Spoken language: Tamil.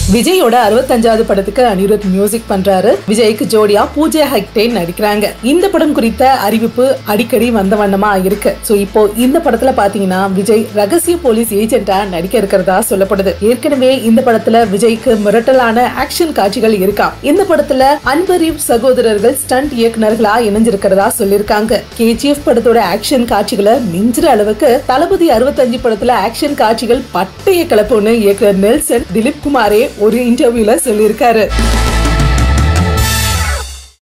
விஜயோட அறுபத்தஞ்சாவது படத்துக்கு அனிருத் மியூசிக் பண்றாரு விஜய்க்கு ஜோடியா பூஜா ஹெக்டே நடிக்கிறாங்க இந்த படம் குறித்த அறிவிப்பு அடிக்கடி வந்த வண்ணமா இருக்கு சோ இப்போ இந்த படத்துல பாத்தீங்கன்னா விஜய் ரகசிய போலீஸ் ஏஜென்டா நடிக்க இருக்கிறதா சொல்லப்படுது ஏற்கனவே இந்த படத்துல விஜய்க்கு மிரட்டலான ஆக்ஷன் காட்சிகள் இருக்கா இந்த படத்துல அன்பரீவ் சகோதரர்கள் ஸ்டண்ட் இயக்குனர்களா இணைஞ்சிருக்கிறதா சொல்லிருக்காங்க கேஜிஎஃப் படத்தோட ஆக்ஷன் காட்சிகளை மிஞ்சுற அளவுக்கு தளபதி அறுபத்தஞ்சு படத்துல ஆக்ஷன் காட்சிகள் பட்டைய கிளப்புன்னு இயக்குனர் நெல்சன் திலீப் குமாரே ஒரு இன்டர்வியூல சொல்லியிருக்காரு